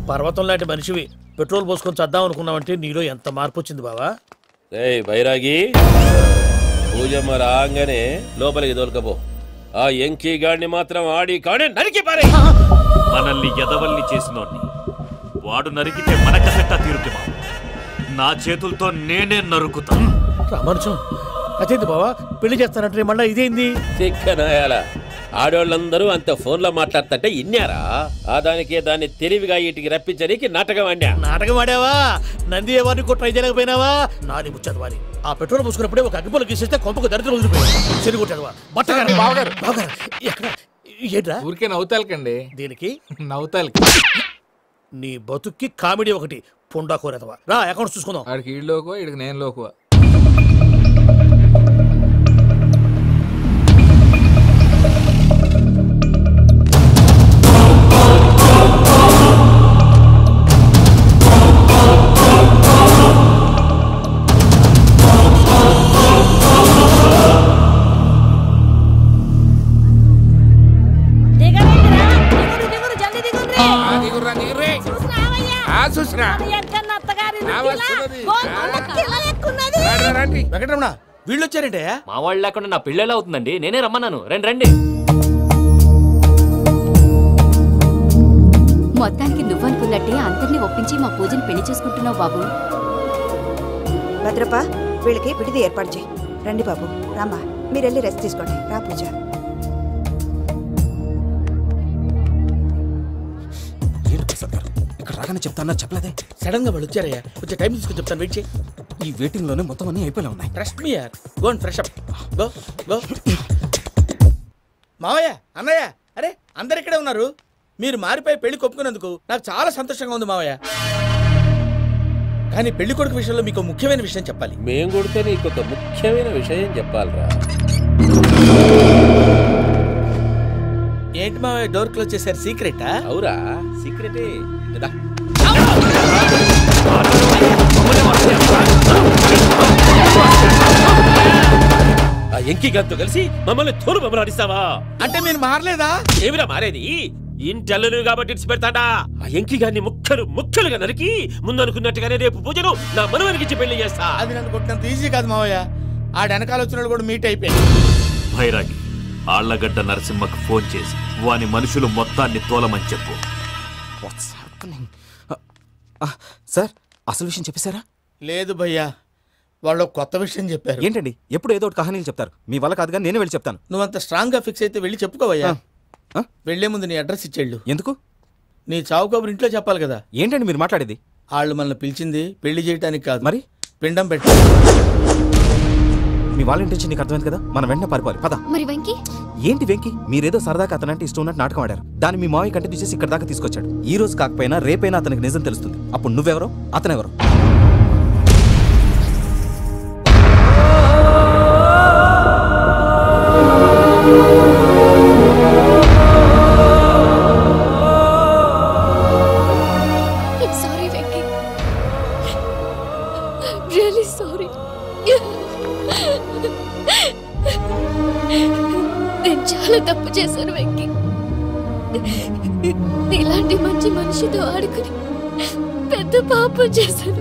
పర్వతం లాంటి మనిషివి పెట్రోల్ పోసుకొని చద్దాం అనుకున్నావంటే నీలో ఎంత మార్పు వచ్చింది బావా ఏయ్ బైరాగి పూజమ్మ రాగానే లోపలికి దొరకపో ఆ ఎంకీ గాడిని మాత్రం ఆడి కాడే నరికి పారే మనల్ని ఎదవల్ని చేసినోడ్ని వాడు నరికితే మనకసెట్టా తీరుతుమా నా చేతులతో నేనే నరుకుతా రామానుజం అదేంది బావా పెళ్లి చేస్తానంటే మళ్ళీ ఇదేంది తిక్కనాయాల ఆడోళ్ళందరూ అంత ఫోన్లో మాట్లాడుతుంటే ఇన్నారా ఆ దానికే దాన్ని తెలివిగా ఇటుకి రప్పించడానికి నాటకం ఆడా నాటకం ఆడావా నంది ఎవరిని కూడా ట్రై చేయలేకపోయినావా నాది ముచ్చదు వారి ఆ పెట్రోల్ పోసుకున్నప్పుడే ఒక అగ్గిపొల గీసేస్తే కొంపకు దరిద్రం వదిలిపోయింది చెరి కొట్టేదవా బట్టగారు బావగారు. బావగారు ఎక్కడ ఏంట్రా ఊరికే నవ్వుతాలకండి దీనికి నవ్వుతాలకి నీ బతుక్కి కామెడీ ఒకటి పుండా కోరేదవా రా అకౌంట్స్ చూసుకుందాం ఆడికి ఈడు లోకువ ఈడికి నేను లోకువ దిగరేంద్రా? దిగురు, దిగురు, జల్దీ దిగుర్రి. ఆ, దిగుర్రా, దిగుర్రి. చూసినావయ్యా? ఆ, చూసినా. అది ఎక్కన్న అత్తగారి ఆ, ఇంటిలా? వస్తున్నది. గోల్కొండ కిల లెక్కున్నది. రండి, రండి. వెంకటరమణ వీళ్ళు వచ్చారంటే మా వాళ్ళు లేకుండా నా పెళ్ళెలా అవుతుందండి నేనే రమ్మన్నాను రండి రండి మొత్తానికి నువ్వనుకున్నట్టే అందరినీ ఒప్పించి మా పూజని పెళ్లి చేసుకుంటున్నావు బాబు భద్రప్ప వీళ్ళకి విడిది ఏర్పాటు చేయి రండి బాబు రామ్మా మీరు వెళ్ళి రెస్ట్ తీసుకోండి రా పూజ ఏంటి ప్రసాద్ గారు ఇక్కడ రాగానే చెప్తానా చెప్పలేదే సడన్ గా వాళ్ళు వచ్చారయ్యా కొంచెం టైం తీసుకొని చెప్తాను వెయిట్ చేయి ఈ వెయిటింగ్ లోనే మొత్తం అన్ని అయిపోయినా ఉన్నాయి ట్రస్ట్ మీ యార్ go and fresh up go go మావయ్య అన్నయ్య అరే అందరు ఇక్కడే ఉన్నారు మీరు మారిపోయి పెళ్లి కొప్పుకున్నందుకు నాకు చాలా సంతోషంగా ఉంది మావయ్య కానీ పెళ్లి కొడుకు విషయంలో మీకు ముఖ్యమైన విషయం చెప్పాలి మేం కొడితే నీకు ఒక ముఖ్యమైన విషయం చెప్పాలిరా ఏంటి మావయ్య డోర్ క్లోజ్ చేశారు సీక్రెటా అవురా సీక్రెటే కదా ఆ ఎంకి గంతో కలిసి మమ్మల్ని తోలు మమ్మల్ని అడిస్తావా అంటే మీరు మారలేదా ఏమిరా మారేది ఇంటల్లును కాబట్టి ఇడిచి పెడతాడా ఆ ఎంకి గారిని ముక్కలు ముక్కలుగా నరికి ముందు అనుకున్నట్టుగానే రేపు పూజను నా మనవనికి ఇచ్చి పెళ్లి చేస్తా అది నన్ను కొట్టినంత ఈజీ కాదు మావయ్య ఆ వెనకాల వచ్చిన వాళ్ళు కూడా మీట్ అయిపోయాయి భైరాగి ఆళ్లగడ్డ నరసింహకు ఫోన్ చేసి వాని మనుషులు మొత్తాన్ని తోలమని చెప్పు వాట్స్ హ్యాపెనింగ్ సార్ అసలు విషయం చెప్పేశారా లేదు భయ్యా వాళ్ళు ఒక కొత్త విషయం చెప్పారు ఏంటండి ఎప్పుడు ఏదో ఒకటి కహానీలు చెప్తారు మీ వల్ల కాదుగా నేనే వెళ్ళి చెప్తాను నువ్వంత స్ట్రాంగ్ గా ఫిక్స్ అయితే వెళ్ళి చెప్పుకోవయ్యా ఆ? వెళ్లే ముందు నీ అడ్రస్ ఇచ్చేళ్ళు ఎందుకు నీ చావు కబురు ఇంట్లో చెప్పాలి కదా ఏంటండి మీరు మాట్లాడేది వాళ్ళు మనల్ని పిలిచింది పెళ్లి చేయడానికి కాదు మరి పిండం పెట్టి మీ వాళ్ళ ఇంటి నీకు అర్థమైంది కదా మనం వెంటనే పారిపోవాలి పద మరి వెంకీ ఏంటి వెంకి మీరేదో సరదాగా అతనంటే ఇష్టం ఉన్నట్టు నాటకం ఆడారు దాన్ని మీ మావయ్య కంటిన్యూ చేసి ఇక్కడ దాకా తీసుకొచ్చాడు ఈ రోజు కాకపోయినా రేపైనా అతనికి నిజం తెలుస్తుంది అప్పుడు నువ్వెవరో అతనెవరో సారీ వెంకీ రియలీ సారీ నేను చాలా తప్పు చేశాను వెంకీ ఇలాంటి మంచి మనిషితో ఆడుకుని పెద్ద పాపం చేశాను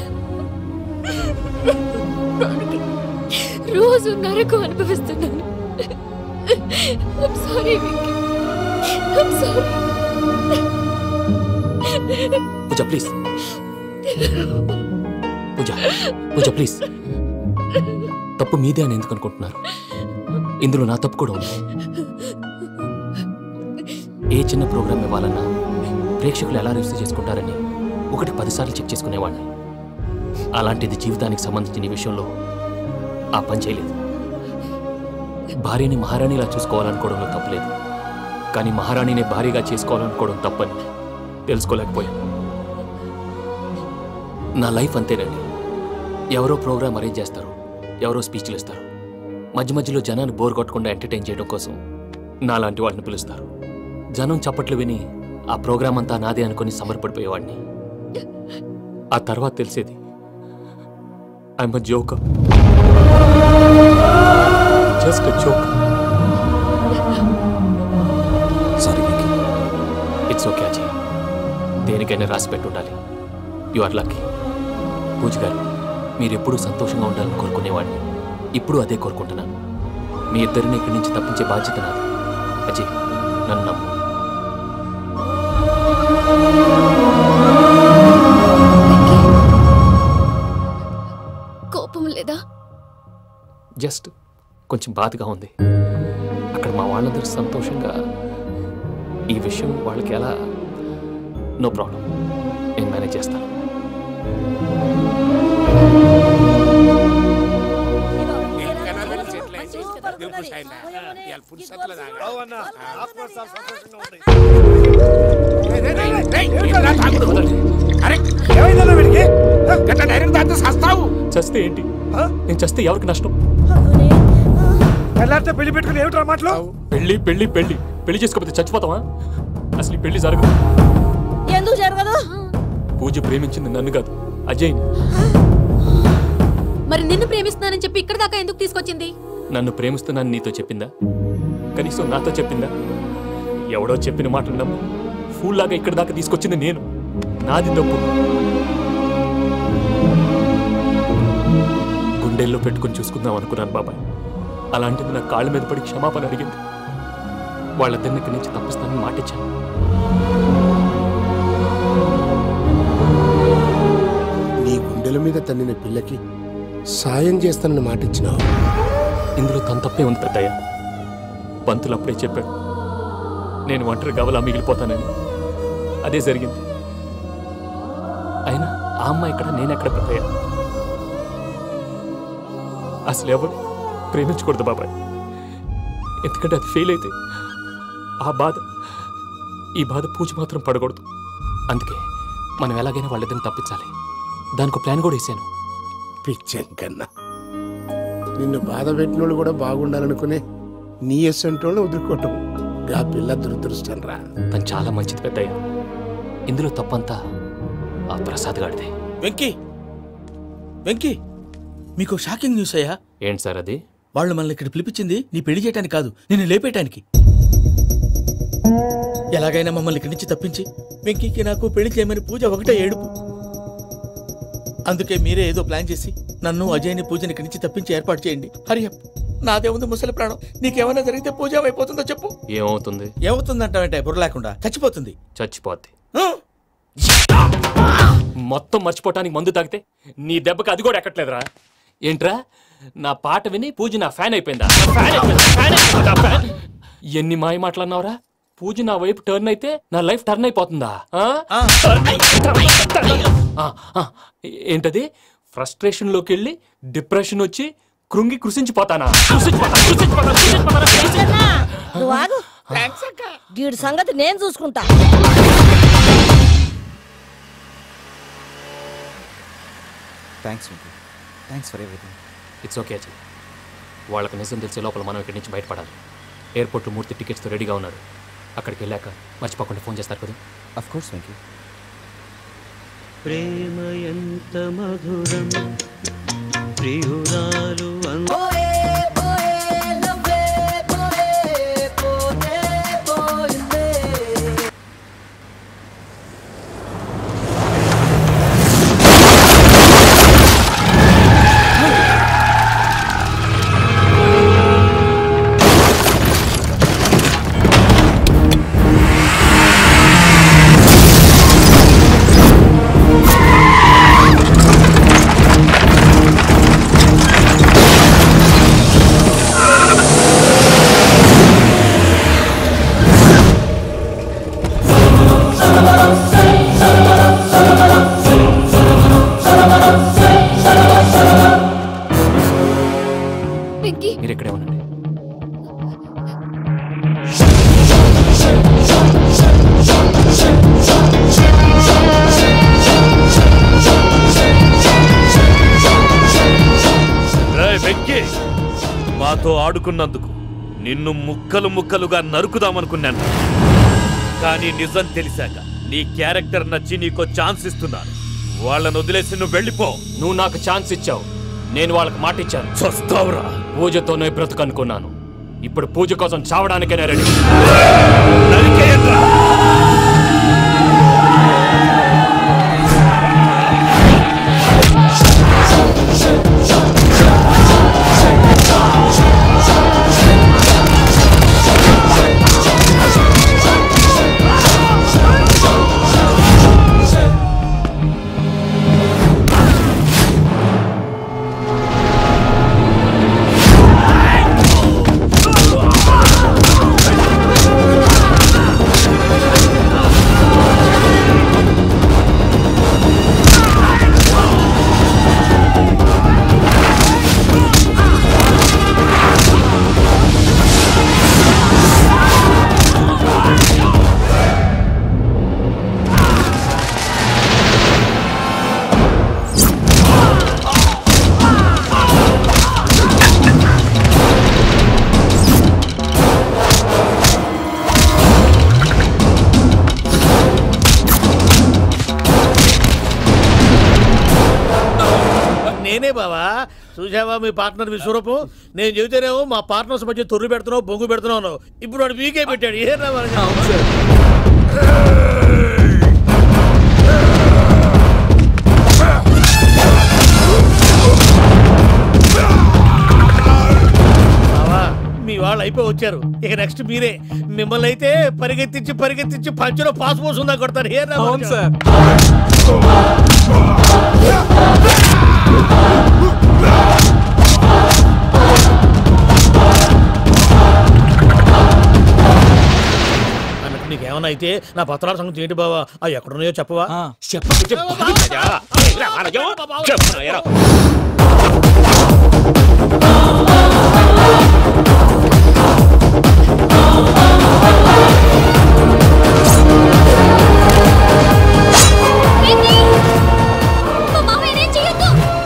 రోజు నరకం అనుభవిస్తున్నాను sorry Venky sorry Pooja please Pooja Pooja please తప్పు మీదే అని ఎందుకు అనుకుంటున్నారు ఇందులో నా తప్పు కూడా ఉంది ఏ చిన్న ప్రోగ్రామ్ ఇవ్వాలన్నా ప్రేక్షకులు ఎలా రిసీవ్ చేసుకుంటారని ఒకటి పదిసార్లు చెక్ చేసుకునేవాడిని అలాంటిది జీవితానికి సంబంధించిన ఈ విషయంలో ఆ పని చేయలేదు భార్యని మహారాణిలా చూసుకోవాలనుకోవడంలో తప్పలేదు కానీ మహారాణిని భార్యగా చేసుకోవాలనుకోవడం తప్పని తెలుసుకోలేకపోయాను నా లైఫ్ అంతేనండి ఎవరో ప్రోగ్రామ్ అరేంజ్ చేస్తారు ఎవరో స్పీచ్లు ఇస్తారు మధ్య మధ్యలో జనాన్ని బోర్ కొట్టకుండా ఎంటర్టైన్ చేయడం కోసం నాలాంటి వాడిని పిలుస్తారు జనం చప్పట్లు విని ఆ ప్రోగ్రామ్ అంతా నాదే అనుకుని సమర్పడిపోయేవాడిని ఆ తర్వాత తెలిసేది I'm joke just joke sorry Venky it's okay Ajay దేనికైనా రాసి పెట్టుండాలి you are lucky Pooja garu మీరు ఎప్పుడూ సంతోషంగా ఉండాలని కోరుకునేవాడిని ఇప్పుడు అదే కోరుకుంటున్నాను మీ ఇద్దరిని ఇక్కడి నుంచి తప్పించే బాధ్యత నాది అజయ్ నన్ను నమ్ము కోపం లేదా జస్ట్ కొంచెం బాధగా ఉంది అక్కడ మా వాళ్ళందరూ సంతోషంగా ఈ విషయం వాళ్ళకి ఎలా నో ప్రాబ్లం నేను మేనేజ్ చేస్తాను చస్తే ఏంటి నేను చస్తే ఎవరికి నష్టం పెళ్లి పెట్టుకుని ఏమిట్రా మాటలు పెళ్లి పెళ్లి పెళ్లి పెళ్లి చేసుకోకపోతే చచ్చిపోతావా అసలు ఈ పెళ్లి జరగదు ఎందుకు జరగదు పూజ ప్రేమించింది నన్ను కాదు అజయ్ని మరి నిన్ను ప్రేమిస్తున్నానని చెప్పి ఇక్కడ దాకా ఎందుకు తీసుకొచ్చింది నన్ను ప్రేమిస్తున్నాను నీతో చెప్పిందా కనీసం నాతో చెప్పిందా ఎవడో చెప్పిన మాటలు నమ్ము ఫూల్ లాగా ఇక్కడ దాకా తీసుకొచ్చింది నేను నాది తప్పు గుండెల్లో పెట్టుకుని చూసుకుందాం అనుకున్నాను బాబాయ్ అలాంటిది నా కాళ్ళ మీద పడి క్షమాపణ అడిగింది వాళ్ళిద్దరిని ఇక్కడి నుంచి తప్పిస్తానని మాటిచ్చాను నీ గుండెల మీద తన్నిన పిల్లకి సాయం చేస్తానని మాటిచ్చినావు ఇందులో తన తప్పే ఉంది పెద్దయ్య పంతులు అప్పుడే చెప్పాడు నేను ఒంటరి గవలా మిగిలిపోతానని అదే జరిగింది అయినా ఆ అమ్మాయి ఇక్కడ నేనెక్కడ పెద్దయ్య అసలు ఎవరు ప్రేమించకూడదు బాబాయ్ ఎందుకంటే అది ఫెయిల్ అయితే ఆ బాధ ఈ బాధ పూజ మాత్రం పడకూడదు అందుకే మనం ఎలాగైనా వాళ్ళిద్దరిని తప్పించాలి దానికి ప్లాన్ కూడా వేసాను పిచ్చంకన్నా నిన్ను బాధ పెట్టినోళ్ళు కూడా బాగుండాలనుకునే నీ ఎస్సంటోళ్ళు వదులుకోవటం గా పిల్ల దురదృష్టం రా తను చాలా మంచిది పెద్దయ్య ఇందులో తప్పంతా ఆ ప్రసాద్ గాడిదే వెంకీ వెంకీ మీకు షాకింగ్ న్యూస్ అయ్యా ఏంటి సార్ అది వాళ్ళు మనల్ని ఇక్కడ పిలిపించింది నీ పెళ్లి చేయడానికి కాదు నిన్ను లేపేయటానికి ఎలాగైనా మమ్మల్ని ఇక్కడి నుంచి తప్పించి వెంకీకి నాకు పెళ్లి చేయమని పూజ ఒకటే ఏడుపు అందుకే మీరే ఏదో ప్లాన్ చేసి నన్ను అజయ్ని పూజని ఇక్కడి నుంచి తప్పించి ఏర్పాటు చేయండి హరి అప్ నాదే ఉంది ముసలి ప్రాణం నీకేమైనా జరిగితే పూజ అయిపోతుందో చెప్పు ఏమవుతుంది ఏమవుతుందంటావంటే బుర్ర లేకుండా చచ్చిపోతుంది చచ్చిపోద్ది ఆ? మొత్తం మర్చిపోవటానికి మందు తాగితే నీ దెబ్బకి అది కూడా ఎక్కట్లేదురా ఏంట్రా నా పాట విని పూజ నా ఫ్యాన్ అయిపోయిందా నా ఫ్యాన్ అయిపోయిందా? ఫ్యాన్ అయిపోయిందా? ఫ్యాన్? ఎన్ని మాయ మాటలన్నావురా పూజ నా వైపు టర్న్ అయితే నా లైఫ్ టర్న్ అయిపోతుందా ఆ? టర్న్ అయి- టర్న్ అయి- టర్న్ అయి- ఆ, ఆ. ఏంటది ఫ్రస్ట్రేషన్ లోకి వెళ్ళి డిప్రెషన్ వచ్చి కృంగి కృషించిపోతానా కృషించిపోతా కృషించిపోతా కృషించిపోతా కృషించిపోతా. నువ్వు ఆగు గీడి సంగతి నేను చూసుకుంటా thanks thanks for everything it's okay Ajay వాళ్ళకి నిజం తెలిసే లోపల మనం ఇక్కడి నుంచి బయటపడాలి ఎయిర్పోర్ట్లో మూర్తి టికెట్స్తో రెడీగా ఉన్నారు అక్కడికి వెళ్ళాక మర్చిపోకుండా ఫోన్ చేస్తారు కదా అఫ్ కోర్స్ వెంకీ ప్రేమ ఎంత మధురం ప్రియురాలు అంత వెంకీ మీరు ఇక్కడే ఉండండి రేయ్ వెంకీ మాతో ఆడుకున్నందుకు నిన్ను ముక్కలు ముక్కలుగా నరుకుదామనుకున్నాను కానీ నిజం తెలిసాక నీ క్యారెక్టర్ నచ్చి నీకో ఛాన్స్ ఇస్తున్నాను వాళ్ళను వదిలేసి నువ్వు వెళ్ళిపో నువ్వు నాకు ఛాన్స్ ఇచ్చావు నేను వాళ్ళకి మాట ఇచ్చాను చస్తావురా పూజతోనే బ్రతుకు అనుకున్నాను ఇప్పుడు పూజ కోసం చావడానికైనా రెడీ నరికేయండ్రా. నేనే బావా చూసావా మీ పార్ట్నర్ విశ్వరూపం నేను చెబితేనేమో మా పార్ట్నర్స్ మధ్య తొర్రు పెడుతున్నావు బొంగు పెడుతున్నావు అన్నావు. ఇప్పుడు వాడు వీకే పెట్టాడు ఏ బావా మీ వాళ్ళు అయిపోయి వచ్చారు ఇక నెక్స్ట్ మీరే మిమ్మల్ని అయితే పరిగెత్తించి పరిగెత్తించి పంచలో పాస్ పోసుందా కొడతారు ఏ అవును సార్ అన్నట్టు నీకేమన్నా అయితే నా పత్రాల సంగతి ఏంటి బావా అవి ఎక్కడున్నాయో చెప్పవా మా మామయ్య ఏం చేయొద్దు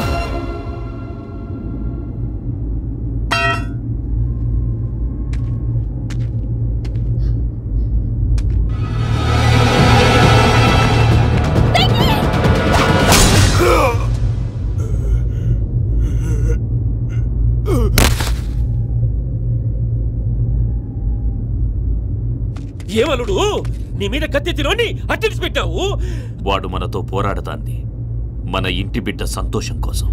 ఏమలుడు నీ మీద కత్తెత్తిలోని అట్టడిచి పెట్టావు వాడు మనతో పోరాడతాంది మన ఇంటి బిడ్డ సంతోషం కోసం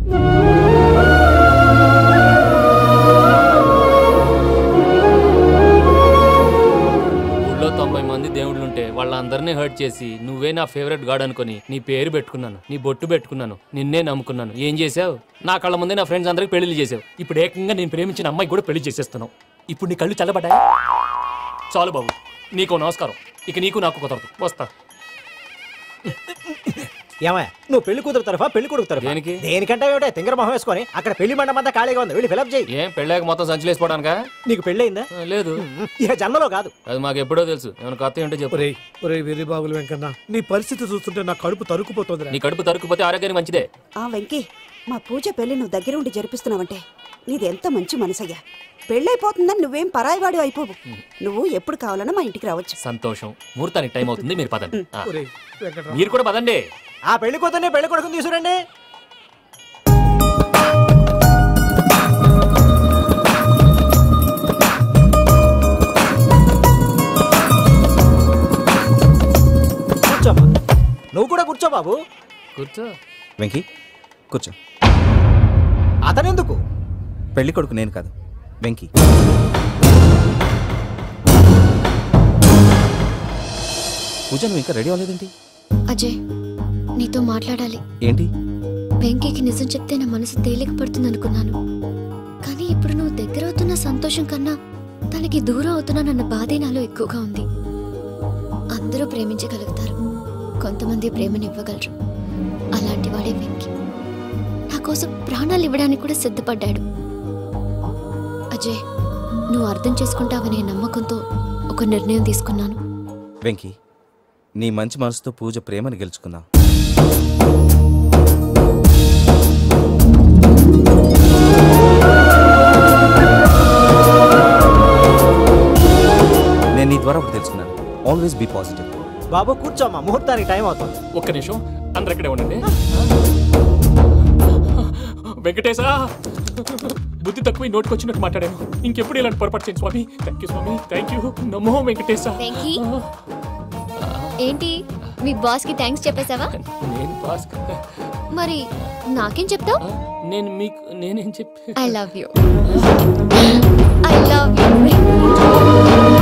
ఊళ్ళో తొంభై మంది దేవుళ్ళుంటే వాళ్ళందరినీ హర్ట్ చేసి నువ్వే నా ఫేవరెట్ గాడ్ అనుకొని నీ పేరు పెట్టుకున్నాను నీ బొట్టు పెట్టుకున్నాను నిన్నే నమ్ముకున్నాను ఏం చేసావు నా కళ్ళ ముందే నా ఫ్రెండ్స్ అందరికి పెళ్లి చేసావు ఇప్పుడు ఏకంగా నేను ప్రేమించిన అమ్మాయి కూడా పెళ్లి చేసేస్తున్నావు ఇప్పుడు నీ కళ్ళు చల్లబడ్డాయి చాలు బాబు నీకు నమస్కారం ఇక నీకు నాకు కుదరదు వస్తా ఏమయ్య నువ్వు పెళ్లి కూతురు తరఫా పెళ్లి కొడుకు తరఫా దేనికి? దేనికంటే ఏమిటే తింగర మొహం వేసుకొని అక్కడ పెళ్లి మండపం అంతా ఖాళీగా ఉంది వెళ్ళి ఫిలప్ చేయి ఏం పెళ్ళాక మొత్తం సంచలేసిపోవడానికా నీకు పెళ్లి అయిందా లేదు ఇక జన్మలో కాదు అది మాకు ఎప్పుడో తెలుసు ఏమైనా కొత్త ఏంటో చెప్పు ఒరేయ్ ఒరేయ్ వెర్రి బాబులు వెంకన్న నీ పరిస్థితి చూస్తుంటే నా కడుపు తరుక్కుపోతుంది నీ కడుపు తరుక్కుపోతే ఆరోగ్యానికి మంచిదే ఆ వెంకీ మా పూజ పెళ్లి నువ్వు దగ్గర ఉండి జరిపిస్తున్నావంటే నీది ఎంత మంచి మనసయ్యా పెళ్ళైపోతుందని నువ్వేం పరాయివాడు అయిపోవు నువ్వు ఎప్పుడు కావాలన్నా మా ఇంటికి రావచ్చు సంతోషం ముహూర్తానికి టైం అవుతుంది మీరు పదండి ఆ. ఒరేయ్ వెంకట్రావు మీరు కూడా పదండి ఆ పెళ్లి కూతుర్ని పెళ్లి కొడుకుని తీసుకురండి కూర్చోమ్మా నువ్వు కూడా కూర్చో బాబు కూర్చో వెంకీ కూర్చో అతనెందుకు పెళ్లి కొడుకు నేను కాదు వెంకీ పూజ నువ్వు ఇంకా రెడీ అవ్వలేదేంటి అజయ్ నీతో మాట్లాడాలి ఏంటి వెంకీకి నిజం చెప్తే నా మనసు తేలిక పడుతుంది అనుకున్నాను కానీ ఇప్పుడు నువ్వు దగ్గర అవుతున్న సంతోషం కన్నా తనకి దూరం అవుతున్నానన్న బాధే నాలో ఎక్కువగా ఉంది అందరూ ప్రేమించగలుగుతారు కొంతమంది ప్రేమని ఇవ్వగలరు అలాంటి వాడే వెంకీ నా కోసం ప్రాణాలు ఇవ్వడానికి కూడా సిద్ధపడ్డాడు అజయ్ నువ్వు అర్థం చేసుకుంటావనే నమ్మకంతో ఒక నిర్ణయం తీసుకున్నాను వెంకీ నీ మంచి మనసుతో పూజ ప్రేమని గెలుచుకుందాం నేను నీ ద్వారా ఒకటి తెలుసుకున్నాను ఆల్వేస్ బీ పాజిటివ్ బాబు కూర్చోమ్మా ముహూర్తానికి టైం అవుతుంది ఒక్క నిమిషం అందరు ఇక్కడే ఉండండి వెంకటేశా బుద్ధి తక్కువ ఈ నోటికి వచ్చినట్టు మాట్లాడాను ఇంకెప్పుడు ఇలాంటి పొరపాటు చేయండి Swami thank you Swami thank you నమో వెంకటేశ వెంకీ ఏంటి మీ బాస్ కి థ్యాంక్స్ చెప్పేశావా నేను పాస్ మరి నాకేం చెప్తావు నేను మీకు నేనేం చెప్పి I love you I love you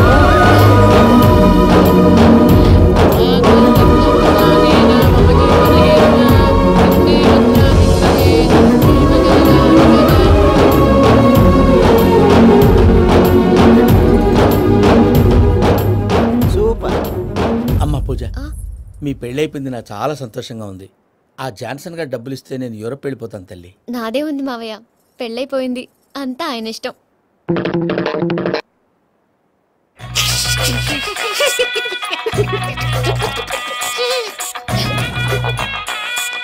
super అమ్మ పూజ మీ పెళ్ళైపోయింది నాకు చాలా సంతోషంగా ఉంది ఆ జాన్సన్ గారు డబ్బులు ఇస్తే నేను యూరప్ వెళ్ళిపోతాను తల్లి నాదే ఉంది మావయ్య పెళ్ళైపోయింది అంతా ఆయన ఇష్టం